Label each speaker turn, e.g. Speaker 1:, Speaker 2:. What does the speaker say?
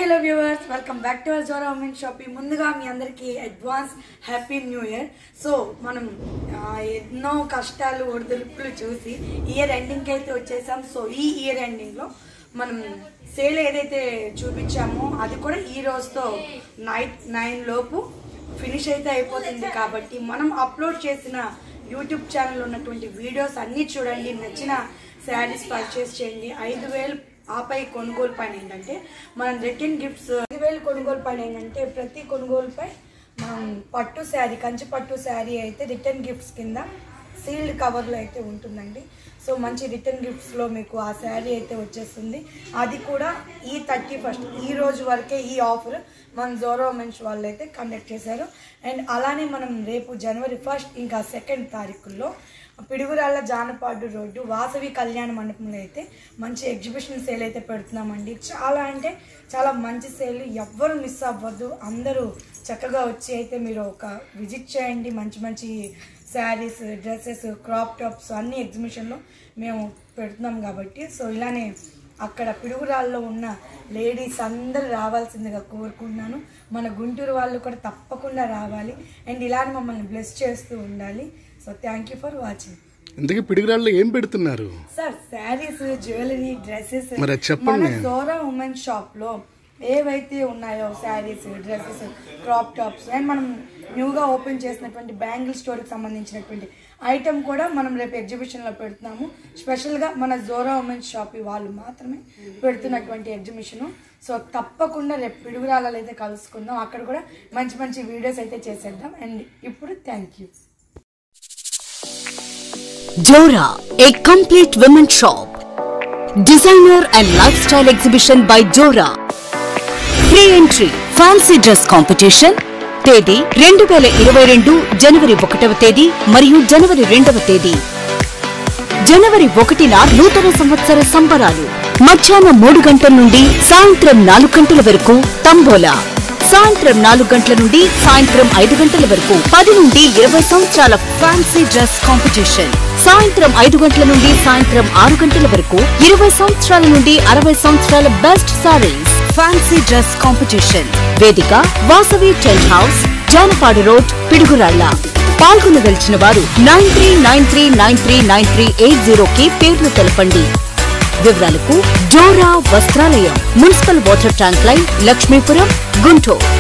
Speaker 1: Hello viewers welcome back to our Zora women shopping ముందుగా మీ అందరికీ advance happy new year so మనం ఆ, ఎన్నో కష్టాలు ఒడిదుడుకులు చూసి ఇయర్ ఎండింగ్కి అయితే వచ్చేసాం సో ఈ ఇయర్ ఎండింగ్లో మనం సేల్ ఏదైతే చూపించామో అది కూడా ఈ రోజుతో నైట్ నైన్ లోపు ఫినిష్ అయితే అయిపోతుంది కాబట్టి మనం అప్లోడ్ చేసిన యూట్యూబ్ ఛానల్ ఉన్నటువంటి వీడియోస్ అన్నీ చూడండి నచ్చిన శారీస్ పర్చేస్ చేయండి ఐదు వేలు ఆపై కొనుగోలు పైన ఏంటంటే మనం రిటర్న్ గిఫ్ట్స్ ఐదు వేలు కొనుగోలు పైన ఏంటంటే ప్రతి కొనుగోలుపై మనం పట్టు శారీ కంచి పట్టు శారీ అయితే రిటర్న్ గిఫ్ట్స్ కింద సీల్డ్ కవర్లో అయితే ఉంటుందండి సో మంచి రిటర్న్ గిఫ్ట్స్లో మీకు ఆ శారీ అయితే వచ్చేస్తుంది అది కూడా ఈ థర్టీ ఫస్ట్ ఈ రోజు వరకే ఈ ఆఫర్ మన జోరో మెన్స్ వాళ్ళు అయితే కండక్ట్ చేశారు అండ్ అలానే మనం రేపు జనవరి ఫస్ట్ ఇంకా సెకండ్ తారీఖుల్లో పిడుగురాళ్ళ జానపాడు రోడ్డు వాసవి కళ్యాణ మండపంలో అయితే మంచి ఎగ్జిబిషన్ సేల్ అయితే పెడుతున్నామండి చాలా అంటే చాలా మంచి సేల్ ఎవ్వరు మిస్ అవ్వద్దు అందరూ చక్కగా వచ్చి అయితే మీరు ఒక విజిట్ చేయండి మంచి మంచి శారీస్ డ్రెస్సెస్ క్రాప్ టాప్స్ అన్ని ఎగ్జిబిషన్లో మేము పెడుతున్నాం కాబట్టి సో ఇలానే అక్కడ పిడుగురాల్లో ఉన్న లేడీస్ అందరూ రావాల్సిందిగా కోరుకుంటున్నాను మన గుంటూరు వాళ్ళు కూడా తప్పకుండా రావాలి అండ్ ఇలానే మమ్మల్ని బ్లెస్ చేస్తూ ఉండాలి so thank you for watching
Speaker 2: ఇంతకీ పిడిగిరాళ్ళు ఏం పెడుతున్నారు
Speaker 1: సార్ శారీస్ జ్యువెలరీ డ్రెస్సెస్
Speaker 2: మరి అది చెప్పండి.
Speaker 1: మన జోరా ఉమెన్ షాప్ లో ఏవైతే ఉన్నాయో sarees dresses crop tops and మనం న్యూగా ఓపెన్ చేసినటువంటి బ్యాంగిల్ స్టోర్కి సంబంధించినటువంటి ఐటమ్ కూడా మనం రేపు ఎగ్జిబిషన్లో పెడుతున్నాము స్పెషల్గా మన జోరా ఉమెన్ షాప్ వాళ్ళు మాత్రమే పెడుతున్నటువంటి ఎగ్జిబిషను సో తప్పకుండా రేపు పిడుగురాలలో అయితే కలుసుకుందాం అక్కడ కూడా మంచి మంచి వీడియోస్ అయితే చేసేద్దాం అండ్ ఇప్పుడు thank you
Speaker 3: Dora, a complete women's shop. Designer and lifestyle exhibition by Dora. Free entry, fancy dress competition. తేదీ రెండు వేల ఇరవై రెండు జనవరి ఒకటవ తేదీ మరియు జనవరి రెండవ తేదీ జనవరి ఒకటిన నూతన సంవత్సర సంబరాలు మధ్యాహ్నం మూడు గంటల నుండి సాయంత్రం నాలుగు గంటల వరకు తంబోలా సాయంత్రం నాలుగు గంటల నుండి సాయంత్రం ఐదు గంటల వరకు పది నుండి ఇరవై సంవత్సరాల ఫ్యాన్సీ డ్రెస్ కాంపిటీషన్ సాయంత్రం ఐదు గంటల నుండి సాయంత్రం ఆరు గంటల వరకు ఇరవై సంవత్సరాల నుండి అరవై సంవత్సరాల best sarees fancy dress competition వేదిక Vasavi tent house Janapadu road Piduguralla పాల్గొనదలిచిన వారు nine three nine three nine three nine three eight zero కి పేర్లు తెలపండి వివరాలకు జోరా వస్త్రాలయం municipal water tank line Lakshmipuram Guntur